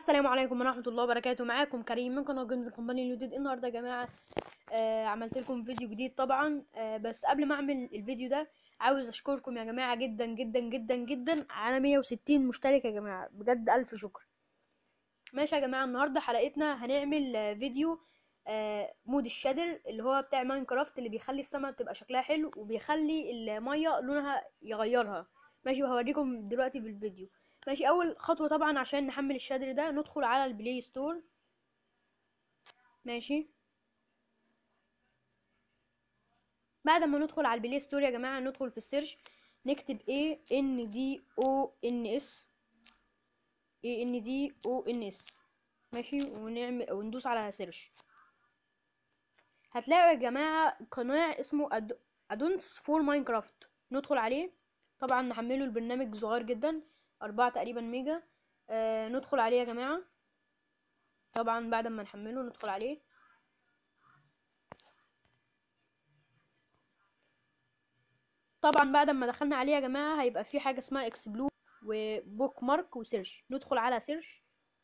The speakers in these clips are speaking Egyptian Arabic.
السلام عليكم ورحمة الله وبركاته معاكم كريم من قناة جيمز كومباني الجديد النهاردة يا جماعة آه عملت لكم فيديو جديد طبعا آه بس قبل ما اعمل الفيديو ده عاوز اشكركم يا جماعة جدا جدا جدا جدا على 160 مشترك يا جماعة بجد الف شكر ماشي يا جماعة النهاردة حلقتنا هنعمل آه فيديو آه مود الشادر اللي هو بتاع ماينكرافت اللي بيخلي السما تبقى شكلها حلو وبيخلي المية لونها يغيرها ماشي وهوريكم دلوقتي في الفيديو ماشي اول خطوه طبعا عشان نحمل الشادر ده ندخل على البلاي ستور ماشي بعد ما ندخل على البلاي ستور يا جماعه ندخل في السيرش نكتب ايه ان دي او ان اس ايه ان دي او ان اس ماشي ونعمل وندوس على سيرش هتلاقوا يا جماعه قناه اسمه أد... ادونس فور ماينكرافت ندخل عليه طبعا نحمله البرنامج صغير جدا أربعة تقريبا ميجا آه ندخل عليه يا جماعة طبعا بعد ما نحمله ندخل عليه طبعا بعد ما دخلنا عليه يا جماعة هيبقى في حاجة اسمها اكسبلو وبوك مارك وسيرش ندخل على سيرش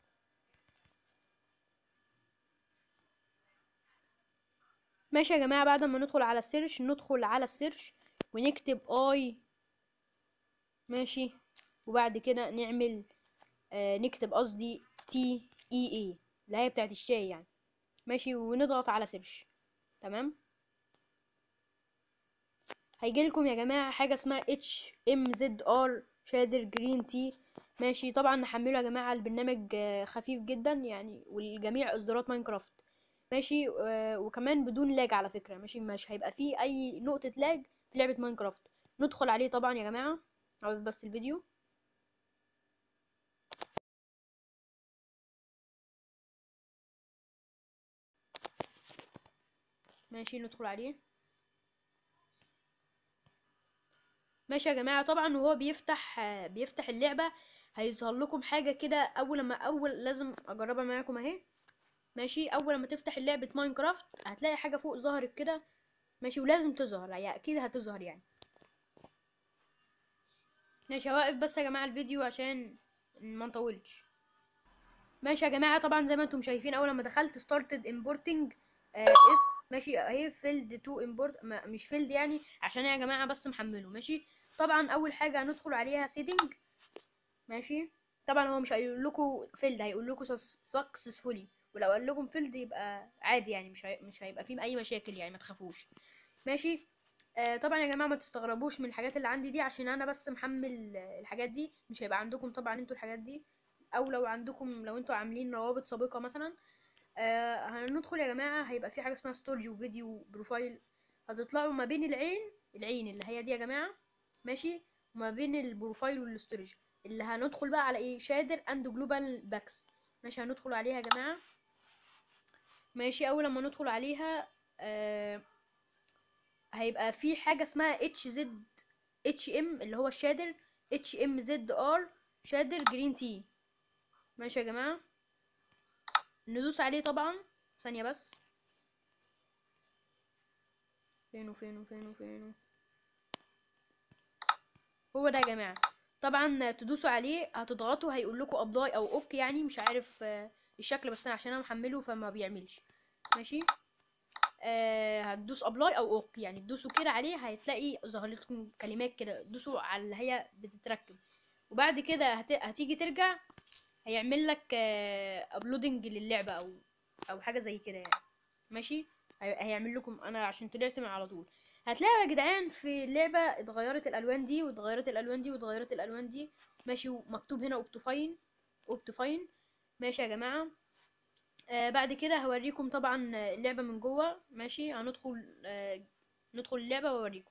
ماشي يا جماعة بعد ما ندخل على السيرش ندخل على السيرش ونكتب اي ماشي وبعد كده نعمل آه نكتب قصدي تي اي اي اللي هي بتاعت الشاي يعني ماشي ونضغط على سيرش تمام هيجي لكم يا جماعه حاجه اسمها اتش ام زد ار شادر جرين تي ماشي طبعا نحمله يا جماعه البرنامج آه خفيف جدا يعني ولجميع اصدارات ماينكرافت ماشي آه وكمان بدون لاج على فكره ماشي مش هيبقى فيه اي نقطه لاج في لعبه ماينكرافت ندخل عليه طبعا يا جماعه اوقف بس الفيديو ماشي ندخل عليه ماشي يا جماعه طبعا وهو بيفتح بيفتح اللعبه هيظهر لكم حاجه كده اول ما اول لازم اجربها معاكم اهي ماشي اول ما تفتح لعبه ماينكرافت هتلاقي حاجه فوق ظهرت كده ماشي ولازم تظهر يعني اكيد هتظهر يعني ماشي هوقف بس يا جماعه الفيديو عشان ما نطولش ماشي يا جماعه طبعا زي ما انتم شايفين اول ما دخلت ستارتد امبورتنج آه اس ماشي اهي فيلد تو امبورت مش فيلد يعني عشان يا جماعه بس محمله ماشي طبعا اول حاجه هندخل عليها سيتنج ماشي طبعا هو مش هيقول لكم فيلد هيقول لكم سكسسفولي ولو قال لكم فيلد يبقى عادي يعني مش هي... مش هيبقى فيه اي مشاكل يعني ما تخافوش ماشي آه طبعا يا جماعه ما تستغربوش من الحاجات اللي عندي دي عشان انا بس محمل الحاجات دي مش هيبقى عندكم طبعا انتوا الحاجات دي او لو عندكم لو انتوا عاملين روابط سابقه مثلا آه هندخل يا جماعه هيبقى في حاجه اسمها ستورج وفيديو بروفايل هتطلعوا ما بين العين العين اللي هي دي يا جماعه ماشي وما بين البروفايل والستورج اللي هندخل بقى على ايه شادر اند جلوبال باكس ماشي هندخل عليها يا جماعه ماشي اول لما ندخل عليها آه هيبقى في حاجه اسمها اتش زد اتش ام اللي هو الشادر اتش ام زد ار شادر جرين تي ماشي يا جماعه ندوس عليه طبعا ثانيه بس فينه فينه فينه فينه هو ده يا جماعه طبعا تدوسوا عليه هتضغطوا هيقول لكم ابلاي او اوك يعني مش عارف الشكل بس انا عشان انا محمله فما بيعملش ماشي آه هتدوس ابلاي او اوك يعني تدوسوا كده عليه هتلاقي ظهر لكم كلمات كده دوسوا على اللي هي بتتركب وبعد كده هت... هتيجي ترجع هيعمل لك ابلودنج للعبه او او حاجه زي كده يعني ماشي هيعمل لكم انا عشان طلعت من على طول هتلاقوا يا جدعان في اللعبه اتغيرت الالوان دي واتغيرت الالوان دي واتغيرت الالوان دي ماشي ومكتوب هنا اوبتوفاين اوبتوفاين ماشي يا جماعه آه بعد كده هوريكم طبعا اللعبه من جوه ماشي هندخل آه ندخل اللعبه واوريكم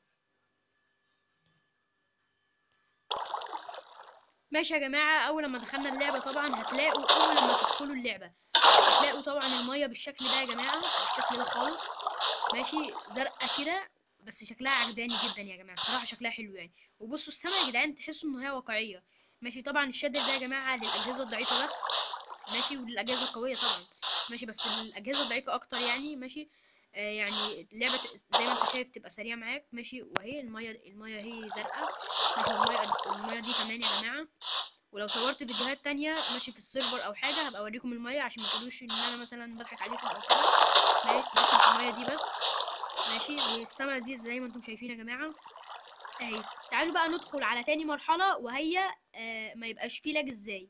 ماشي يا جماعه اول لما دخلنا اللعبه طبعا هتلاقوا اول لما تدخلوا اللعبه هتلاقوا طبعا الميه بالشكل ده يا جماعه بالشكل ده خالص ماشي زرقاء كده بس شكلها عجباني جدا يا جماعه بصراحه شكلها حلو يعني وبصوا السما يا جدعان تحسوا ان هي واقعيه ماشي طبعا الشادر ده يا جماعه للاجهزه الضعيفه بس ماشي وللاجهزه القويه طبعا ماشي بس للاجهزه الضعيفه اكتر يعني ماشي آه يعني اللعبه زي ما انت شايف تبقى سريعه معاك ماشي وهي الميه الميه هي زرقاء ماشي الميه الميه دي كمان يا جماعه ولو صورت فيديوهات تانية ماشي في السيرفر او حاجه هبقى اوريكم الميه عشان ما تقولوش ان انا مثلا بضحك عليكم او كده ماشي في الميه دي بس ماشي والسما دي زي ما انتم شايفين يا جماعه اهي تعالوا بقى ندخل على تاني مرحله وهي آه ما يبقاش فيه لاج ازاي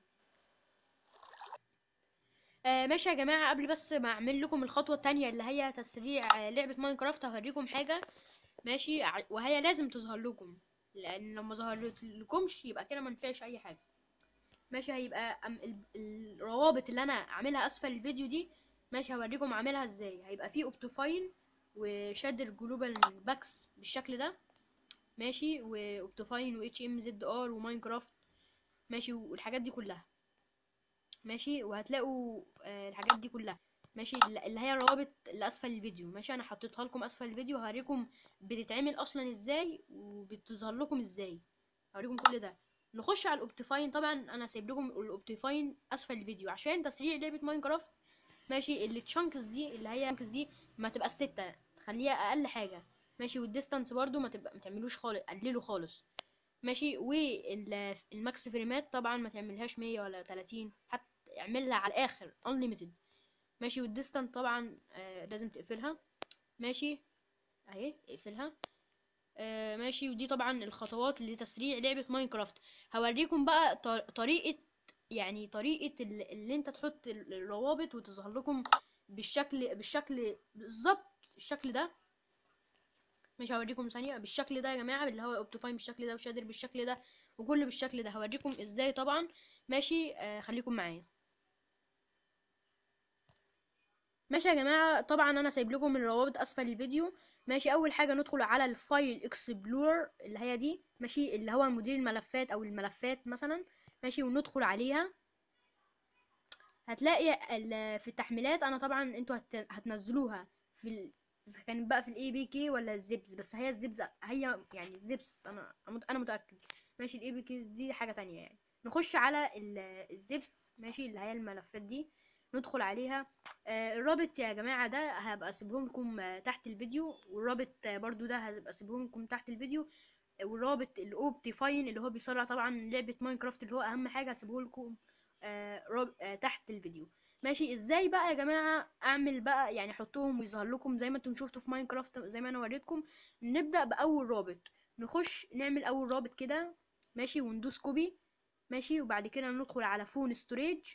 آه ماشي يا جماعة قبل بس ما اعمل لكم الخطوة التانية اللي هي تسريع آه لعبة ماينكرافت هوريكم حاجة ماشي ع- وهي لازم تظهر لكم لان لو ما ظهرت لكمش يبقى كده ما نفعش اي حاجة ماشي هيبقى أم ال- الروابط اللي انا عاملها اسفل الفيديو دي ماشي هوريكم اعملها ازاي هيبقى فيه اوبتوفاين وشادر جلوبال باكس بالشكل ده ماشي واوبتوفاين و اتش ام زد ار وماينكرافت ماشي والحاجات دي كلها ماشي وهتلاقوا آه، الحاجات دي كلها ماشي الل- اللي هي الروابط اللي اسفل الفيديو ماشي انا حطيتها لكم اسفل الفيديو هوريكم بتتعمل اصلا ازاي وبتظهر لكم ازاي هوريكم كل ده نخش على الاوبتيفاين طبعا انا سايب لكم الاوبتيفاين اسفل الفيديو عشان تسريع لعبه ماينكرافت ماشي اللي تشانكس دي اللي هي تشانكس دي ما تبقى ستة تخليها اقل حاجه ماشي والديستانس برضو ما تبقى ما تعملوش خالص قللوا خالص ماشي والماكس فريمات طبعا ما تعملهاش 100 ولا 30 حتى اعملها على الاخر unlimited ماشي والديستانس طبعا آه لازم تقفلها ماشي اهي اقفلها آه ماشي ودي طبعا الخطوات لتسريع لعبة ماينكرافت هوريكم بقى طر- طريقة يعني طريقة ال- اللي انت تحط ال- الروابط وتظهر لكم بالشكل بالشكل بالظبط الشكل ده مش هوريكم ثانية بالشكل ده يا جماعة اللي هو اوبتيفاين بالشكل ده وشادر بالشكل ده وكل بالشكل ده هوريكم ازاي طبعا ماشي آه خليكم معايا ماشي يا جماعة طبعا انا سايب لكم الروابط اسفل الفيديو ماشي اول حاجة ندخل على الفايل اكسبلورر اللي هي دي ماشي اللي هو مدير الملفات او الملفات مثلا ماشي وندخل عليها هتلاقي ال- في التحميلات انا طبعا انتوا هت... هتنزلوها في ال... اذا كانت بقى في الاي بي كي ولا الزبز بس هي الزبز هي يعني الزبز انا انا متاكد ماشي الاي بي كي دي حاجه تانية يعني نخش على ال- الزبس ماشي اللي هي الملفات دي ندخل عليها آه الرابط يا جماعه ده هبقى اسيبهم لكم آه، تحت الفيديو والرابط آه، برضو ده هبقى اسيبهم لكم تحت الفيديو آه، والرابط الاوبتيفاين اللي هو بيسرع طبعا لعبه ماينكرافت اللي هو اهم حاجه هسيبه لكم آه راب... آه تحت الفيديو ماشي ازاي بقى يا جماعه اعمل بقى يعني احطهم ويظهر لكم زي ما انتم شفتوا في ماينكرافت زي ما انا وريتكم نبدا باول رابط نخش نعمل اول رابط كده ماشي وندوس كوبي ماشي وبعد كده ندخل على فون ستوريج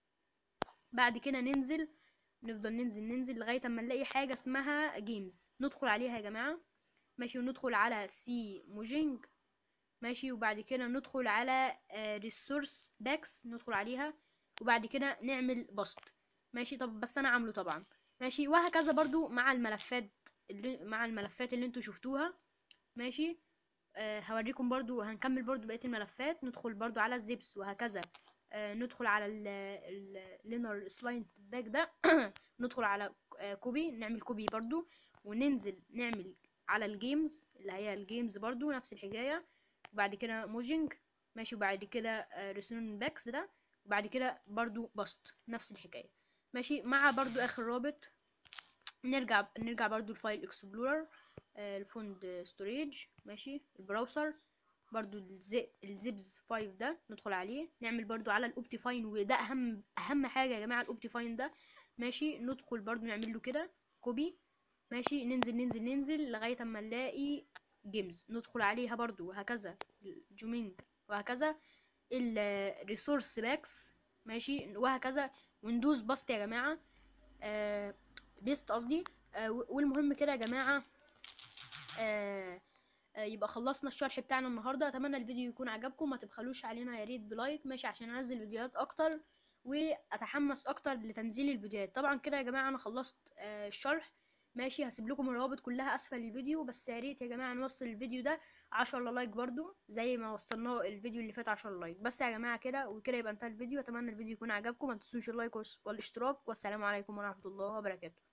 بعد كده ننزل نفضل ننزل ننزل لغايه اما نلاقي حاجه اسمها جيمز ندخل عليها يا جماعه ماشي وندخل على سي موجينج ماشي وبعد كده ندخل على ريسورس باكس ندخل عليها وبعد كده نعمل بسط ماشي طب بس انا عامله طبعا ماشي وهكذا برضو مع الملفات اللي مع الملفات اللي انتوا شفتوها ماشي آه هوريكم برضو هنكمل برضو بقية الملفات ندخل برضو على الزبس وهكذا آه ندخل على اللينر سلايد باك ده ندخل على آه كوبي نعمل كوبي برضو وننزل نعمل على الجيمز اللي هي الجيمز برضو نفس الحكاية وبعد كده موجينج ماشي وبعد كده ريسون باكس ده وبعد كده برضو بسط نفس الحكاية ماشي مع برضو اخر رابط نرجع نرجع برضو الفايل اكسبلورر الفوند ستوريج ماشي البراوسر برضو الزي الزبز 5 ده ندخل عليه نعمل برضو على الاوبتيفاين وده اهم اهم حاجه يا جماعه الاوبتيفاين ده ماشي ندخل برضو نعمل له كده كوبي ماشي ننزل ننزل ننزل لغايه اما نلاقي جيمز ندخل عليها برضو وهكذا الجومينج وهكذا الريسورس باكس ماشي وهكذا وندوس باست يا جماعه آه بيست قصدي آه والمهم كده يا جماعه آه آه يبقى خلصنا الشرح بتاعنا النهارده اتمنى الفيديو يكون عجبكم ما تبخلوش علينا يا ريت بلايك ماشي عشان انزل فيديوهات اكتر واتحمس اكتر لتنزيل الفيديوهات طبعا كده يا جماعه انا خلصت آه الشرح ماشي هسيب لكم الروابط كلها اسفل الفيديو بس يا ريت يا جماعه نوصل الفيديو ده 10 لايك برضو زي ما وصلناه الفيديو اللي فات 10 لايك بس يا جماعه كده وكده يبقى انتهى الفيديو اتمنى الفيديو يكون عجبكم ما تنسوش اللايك والاشتراك والسلام عليكم ورحمه الله وبركاته